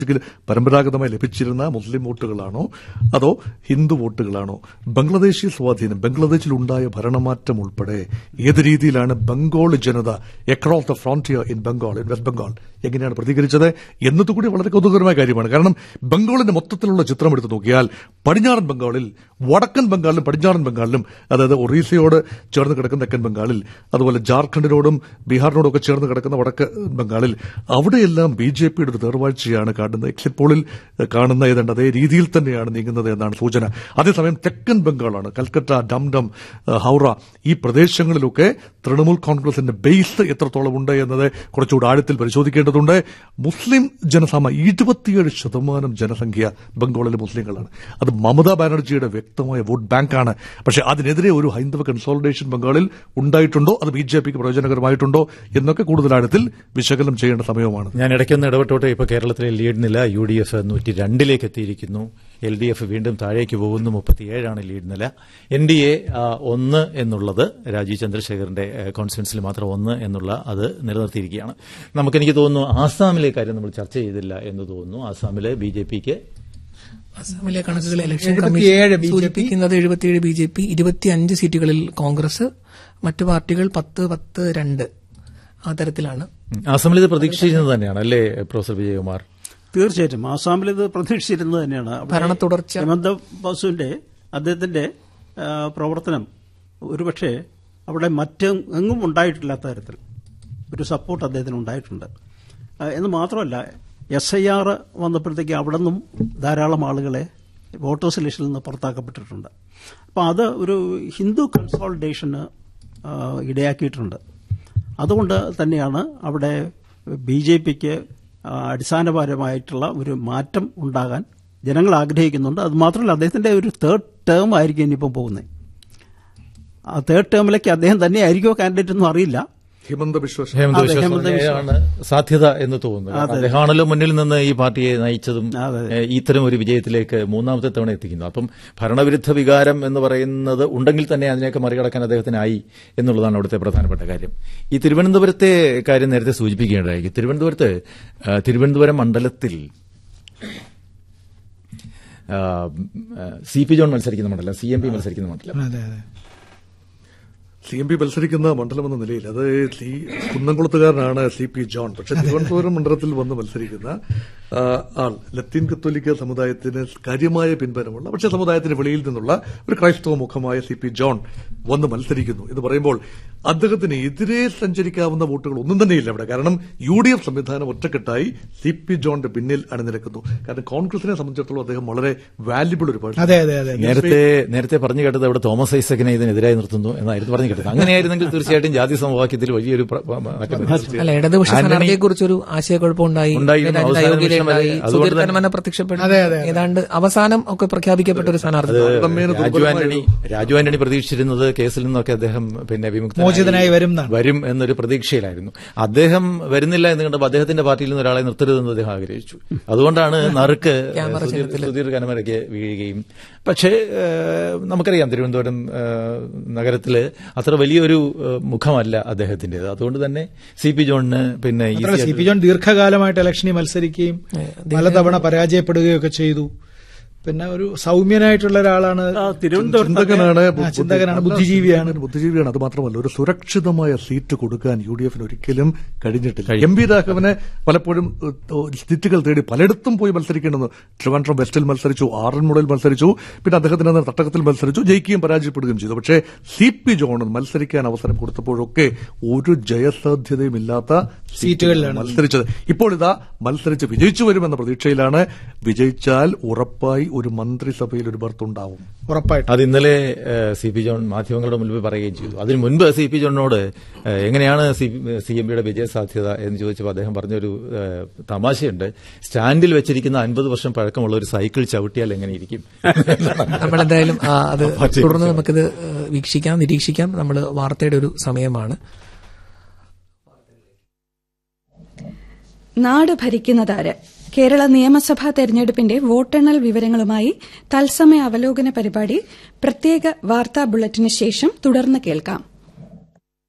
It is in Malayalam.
പരമ്പരാഗതമായി ലഭിച്ചിരുന്ന മുസ്ലിം വോട്ടുകളാണോ അതോ ഹിന്ദു വോട്ടുകളാണോ ബംഗ്ലാദേശി സ്വാധീനം ബംഗ്ലാദേശിലുണ്ടായ ഭരണമാറ്റം ഉൾപ്പെടെ ഏത് രീതിയിലാണ് ബംഗാൾ ജനത across the frontier in Bengal in West Bengal എങ്ങനെയാണ് പ്രതികരിച്ചത് എന്നതുകൂടി വളരെ കൗതുകകരമായ കാര്യമാണ് കാരണം ബംഗാളിന്റെ മൊത്തത്തിലുള്ള ചിത്രം എടുത്തു നോക്കിയാൽ പടിഞ്ഞാറൻ ബംഗാളിൽ വടക്കൻ ബംഗാളിലും പടിഞ്ഞാറൻ ബംഗാളിലും അതായത് ഒറീസയോട് ചേർന്ന് കിടക്കുന്ന തെക്കൻ ബംഗാളിൽ അതുപോലെ ജാർഖണ്ഡിനോടും ബീഹാറിനോടും ഒക്കെ ചേർന്ന് കിടക്കുന്ന വടക്ക് ബംഗാളിൽ അവിടെയെല്ലാം ബി ജെ പിയുടെ ഒരു നേർവാഴ്ചയാണ് കാണുന്നത് എക്സിറ്റ് പോളിൽ കാണുന്ന ഏതാണ്ട് അതേ രീതിയിൽ തന്നെയാണ് നീങ്ങുന്നത് എന്നാണ് സൂചന അതേസമയം തെക്കൻ ബംഗാളാണ് കൽക്കട്ട ഡംഡം ഹൗറ ഈ പ്രദേശങ്ങളിലൊക്കെ തൃണമൂൽ കോൺഗ്രസിന്റെ ബേസ് എത്രത്തോളം ഉണ്ട് എന്നത് കുറച്ചുകൂടി ആഴത്തിൽ പരിശോധിക്കേണ്ടതുണ്ട് മുസ്ലിം ജനസമ ഇരുപത്തിയേഴ് ശതമാനം ജനസംഖ്യ ബംഗാളിലെ മുസ്ലിങ്ങളാണ് അത് മമതാ ബാനർജിയുടെ വ്യക്തമായ വോട്ട് ബാങ്കാണ് പക്ഷേ അതിനെതിരെ ഒരു ഹൈന്ദവ കൺസോളിഡേഷൻ ബംഗാളിൽ ഉണ്ടായിട്ടുണ്ടോ അത് ബി ജെ പിക്ക് പ്രയോജനകരമായിട്ടുണ്ടോ എന്നൊക്കെ കൂടുതൽ ആഴത്തിൽ വിശകലനം ചെയ്യേണ്ട സമയമാണ് ഞാൻ ഇടയ്ക്കൊന്ന് ഇടപെട്ടോട്ടെ ഇപ്പോൾ കേരളത്തിലെ ലീഡ് നില യു ഡി എഫ് നൂറ്റി രണ്ടിലേക്ക് എത്തിയിരിക്കുന്നു എൽ ഡി എഫ് വീണ്ടും താഴേക്ക് പോകുന്നു മുപ്പത്തിയേഴാണ് ലീഡ് നില എൻ ഡി എ ഒന്ന് എന്നുള്ളത് രാജീവ് ചന്ദ്രശേഖറിന്റെ കോൺസ്റ്റിറ്റ്യൻസിൽ മാത്രം ഒന്ന് എന്നുള്ള അത് നിലനിർത്തിയിരിക്കുകയാണ് നമുക്കെനിക്ക് തോന്നുന്നു ആസാമിലെ കാര്യം നമ്മൾ ചർച്ച ചെയ്തില്ല എന്ന് തോന്നുന്നു ആസാമിലെ ബി ജെ പിക്ക് അസമിലെ കണക്കുകൾ ഇലക്ഷൻ 77 കമ്മീഷൻ BJP. സൂചിപ്പിക്കുന്നത് എഴുപത്തിയേഴ് ബി ജെ പി ഇരുപത്തിയഞ്ച് സീറ്റുകളിൽ കോൺഗ്രസ് മറ്റു പാർട്ടികൾ പത്ത് പത്ത് രണ്ട് ആ തരത്തിലാണ് ആസാമിൽ ഇത് പ്രതീക്ഷിച്ചിരുന്നത് തന്നെയാണ് അല്ലേ പ്രൊഫസർ വിജയകുമാർ തീർച്ചയായിട്ടും ആസാമിൽ ഇത് പ്രതീക്ഷിച്ചിരുന്നത് തന്നെയാണ് അവിടെ ഭരണ തുടർച്ച. ഹെമന്ത ബാസുവിന്റെ അദ്ദേഹത്തിന്റെ ആ, പ്രവർത്തനം ഒരുപക്ഷെ അവിടെ മറ്റെങ്ങും ഉണ്ടായിട്ടില്ലാത്ത തരത്തിൽ ഒരു സപ്പോർട്ട് അദ്ദേഹത്തിന് ഉണ്ടായിട്ടുണ്ട് ആ, എന്ന് മാത്രമല്ല എസ് ഐ ആർ വന്നപ്പോഴത്തേക്ക് അവിടെ നിന്നും ധാരാളം ആളുകളെ വോട്ടേഴ്സ് ലിസ്റ്റിൽ നിന്ന് പുറത്താക്കപ്പെട്ടിട്ടുണ്ട് അപ്പോൾ അത് ഒരു ഹിന്ദു കൺസോൾട്ടേഷന് ആ, ഇടയാക്കിയിട്ടുണ്ട് അതുകൊണ്ട് തന്നെയാണ് അവിടെ ബി ജെ പിക്ക് അടിസ്ഥാനപരമായിട്ടുള്ള ഒരു മാറ്റം ഉണ്ടാകാൻ ജനങ്ങൾ ആഗ്രഹിക്കുന്നുണ്ട് അത് മാത്രമല്ല അദ്ദേഹത്തിന്റെ ഒരു തേർഡ് ടേം ആയിരിക്കും ഇനിയിപ്പം പോകുന്നത് ആ തേർഡ് ടേമിലേക്ക് അദ്ദേഹം തന്നെ ആയിരിക്കുമോ കാൻഡിഡേറ്റ് ഒന്നും അറിയില്ല ഹിമന്ത ബിശ്വ ഹേമന്ത് അതെ, ബിശ്വ ഹേമന്ത് ബിശ്വ. ശർമ്മയാണ് സാധ്യത എന്ന് തോന്നുന്നു അതെ. അദ്ദേഹമാണല്ലോ മുന്നിൽ നിന്ന് ഈ പാർട്ടിയെ നയിച്ചതും അതെ. ഏഹ്, ഇത്തരം ഒരു വിജയത്തിലേക്ക് മൂന്നാമത്തെ തവണ എത്തിക്കുന്നു അപ്പം ഭരണവിരുദ്ധ വികാരം എന്ന് പറയുന്നത് ഉണ്ടെങ്കിൽ തന്നെ അതിനെയൊക്കെ മറികടക്കാൻ അദ്ദേഹത്തിനായി എന്നുള്ളതാണ് അവിടുത്തെ പ്രധാനപ്പെട്ട കാര്യം ഈ തിരുവനന്തപുരത്തെ കാര്യം നേരത്തെ സൂചിപ്പിക്കേണ്ടതായി തിരുവനന്തപുരത്ത് ആ, തിരുവനന്തപുരം മണ്ഡലത്തിൽ സി പി ജോൺ മത്സരിക്കുന്ന മണ്ഡലം സി എം പി മത്സരിക്കുന്ന മണ്ഡലം അതെ അതെ സി എം പി മത്സരിക്കുന്ന മണ്ഡലം എന്ന നിലയിൽ അത് സി കുന്നംകുളത്തുകാരനാണ് സി പി ജോൺ പക്ഷെ തിരുവനന്തപുരം മണ്ഡലത്തിൽ വന്ന് മത്സരിക്കുന്ന ആ, ആൾ ലത്തീൻ കത്തോലിക്ക സമുദായത്തിന് കാര്യമായ പിൻബലമുള്ള പക്ഷെ സമുദായത്തിന് വെളിയിൽ നിന്നുള്ള ഒരു ക്രൈസ്തവ മുഖമായ സി പി ജോൺ വന്ന് മത്സരിക്കുന്നു എന്ന് പറയുമ്പോൾ അദ്ദേഹത്തിന് എതിരെ സഞ്ചരിക്കാവുന്ന വോട്ടുകൾ ഒന്നും തന്നെയില്ല അവിടെ കാരണം യു ഡി എഫ് സംവിധാനം ഒറ്റക്കെട്ടായി സി പി ജോണിന്റെ പിന്നിൽ അണിനിരക്കുന്നു കാരണം കോൺഗ്രസിനെ സംബന്ധിച്ചിടത്തോളം അദ്ദേഹം വളരെ വാല്യുബിൾ ഒരു person. അതെ അതെ അതെ നേരത്തെ നേരത്തെ പറഞ്ഞു കേട്ടത് അവിടെ തോമസ് ഐസക്കിനെ ഇതിനെതിരായി നിർത്തുന്നു എന്നായിരുന്നു പറഞ്ഞു കേട്ടത് അങ്ങനെയായിരുന്നെങ്കിൽ തീർച്ചയായിട്ടും ജാതി സമവാക്യത്തിൽ വലിയൊരു പ്ര- പ- മാറ്റം വരും. അല്ല ഇടതുപക്ഷ ആന്റണി- സ്ഥാനാർത്ഥിയെ കുറിച്ചൊരു ആശയക്കുഴപ്പമുണ്ടായി ഉണ്ടായിരുന്നു. ഏതാണ്ട് അവസാന അയോഗ്യതയുണ്ടായി നിമിഷം വരെ. സുധീർ അതുകൊണ്ട് കനമന പ്രത്യക്ഷപ്പെട്ടു അതെ, അതെ, അതെ. ഏതാണ്ട് അവസാനം ഒക്കെ പ്രഖ്യാപിക്കപ്പെട്ട ഒരു സ്ഥാനാർത്ഥി താരതമ്യേന രാജു ദുർബലമായ ആന്റണി രാജു ആന്റണി പ്രതീക്ഷിച്ചിരുന്നത് കേസിൽ നിന്നൊക്കെ അദ്ദേഹം പിന്നെ വിമുക്തനായി മോചിതനായി വരും എന്നാണ്. വരും എന്നൊരു പ്രതീക്ഷയിലായിരുന്നു അദ്ദേഹം വരുന്നില്ല എന്ന് കണ്ടപ്പോൾ അദ്ദേഹത്തിന്റെ പാർട്ടിയിൽ നിന്ന് ഒരാളെ നിർത്തരുതെന്ന് അദ്ദേഹം ആഗ്രഹിച്ചു അതുകൊണ്ടാണ് നറുക്ക് ക്യാമറ സുധീർ- ചിഹ്നത്തില്. സുധീർ കനമരയ്ക്ക് വീഴുകയും പക്ഷേ ഏഹ്, നമുക്കറിയാം തിരുവനന്തപുരം ഏഹ്, നഗരത്തില് അത്ര വലിയൊരു ഏഹ്, മുഖമല്ല അദ്ദേഹത്തിന്റേത് അതുകൊണ്ട് തന്നെ സി പി ജോണിന് പിന്നെ easy മാത്രമല്ല സി ആയിട്ട് പി ജോൺ ദീർഘകാലമായിട്ട് ഇലക്ഷനിൽ മത്സരിക്കുകയും പലതവണ പരാജയപ്പെടുകയൊക്കെ ചെയ്തു പിന്നെ ഒരു സൗമ്യനായിട്ടുള്ള ഒരാളാണ് ആ, തിരുവനന്തപുരത്ത് ചിന്തകനാണ് ആ, ചിന്തകനാണ്, അല്ല, ബുദ്ധിജീവിയാണ്. ചിന്തകൻ, ബുദ്ധിജീവിയാണ് അത് മാത്രമല്ല ഒരു സുരക്ഷിതമായ സീറ്റ് കൊടുക്കാൻ യു ഡി എഫിന് ഒരിക്കലും കഴിഞ്ഞിട്ടില്ല എം വി രാഘവന് പലപ്പോഴും ഏഹ്, സീറ്റുകൾ തേടി പലയിടത്തും പോയി മത്സരിക്കേണ്ടെന്ന് ട്രിവാൻഡ്രം വെസ്റ്റിൽ മത്സരിച്ചു ആറന്മുളയിൽ മത്സരിച്ചു പിന്നെ അദ്ദേഹത്തിന് അന്ന് തട്ടകത്തിൽ മത്സരിച്ചു ജയിക്കുകയും പരാജയപ്പെടുകയും ചെയ്തു പക്ഷേ സി പി ജോൺ മത്സരിക്കാൻ അവസരം കൊടുത്തപ്പോഴൊക്കെ ഒരു ജയസാധ്യതയും ഇല്ലാത്ത സീറ്റുകളിലാണ് മത്സരിച്ചത് ഇപ്പോൾ ഇതാ മത്സരിച്ച് വിജയിച്ചു വരുമെന്ന പ്രതീക്ഷയിലാണ് വിജയിച്ചാൽ ഉറപ്പായി ഒരു മന്ത്രിസഭയിൽ ഒരു ബർത്ത് ഉണ്ടാവും ഉറപ്പായിട്ടും അത് ഇന്നലെ ഏഹ്, സി പി ജോൺ മാധ്യമങ്ങളുടെ മുൻപിൽ പറയുകയും ചെയ്തു അതിന് മുൻപ് സി പി ജോണിനോട് ഏഹ്, എങ്ങനെയാണ് സി സി എം പിയുടെ വിജയ സാധ്യത എന്ന് ചോദിച്ചപ്പോൾ അദ്ദേഹം പറഞ്ഞൊരു ഏഹ്, തമാശയുണ്ട് സ്റ്റാൻഡിൽ വെച്ചിരിക്കുന്ന അൻപത് വർഷം പഴക്കമുള്ള ഒരു സൈക്കിൾ ചവിട്ടിയാൽ എങ്ങനെ ഇരിക്കും നമ്മളെന്തായാലും ആ, അത് തുടർന്ന് നമുക്കിത് ഏഹ്, വീക്ഷിക്കാം നിരീക്ഷിക്കാം നമ്മൾ വാർത്തയുടെ ഒരു സമയമാണ് നാട് ഭരിക്കുന്നതാര് കേരള നിയമസഭാ തെരഞ്ഞെടുപ്പിന്റെ വോട്ടെണ്ണൽ വിവരങ്ങളുമായി തത്സമയ അവലോകന പരിപാടി പ്രത്യേക വാർത്താ ബുള്ളറ്റിന് ശേഷം തുടർന്ന് കേൾക്കാം